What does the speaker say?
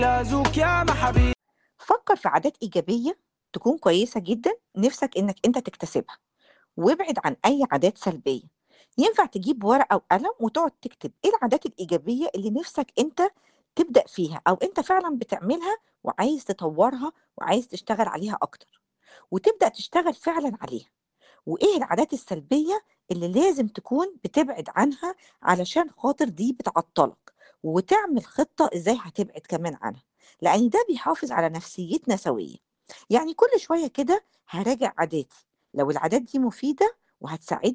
لازوك يا محبي فكر في عادات إيجابية تكون كويسة جدا نفسك إنك أنت تكتسبها وابعد عن أي عادات سلبية ينفع تجيب ورقة وقلم وتقعد تكتب إيه العادات الإيجابية اللي نفسك أنت تبدأ فيها أو أنت فعلا بتعملها وعايز تطورها وعايز تشتغل عليها أكتر وتبدأ تشتغل فعلا عليها وإيه العادات السلبية اللي لازم تكون بتبعد عنها علشان خاطر دي بتعطلك وتعمل خطة إزاي هتبعد كمان عنها لأن ده بيحافظ على نفسيتنا سوية يعني كل شوية كده هراجع عاداتي لو العادات دي مفيدة وهتساعدني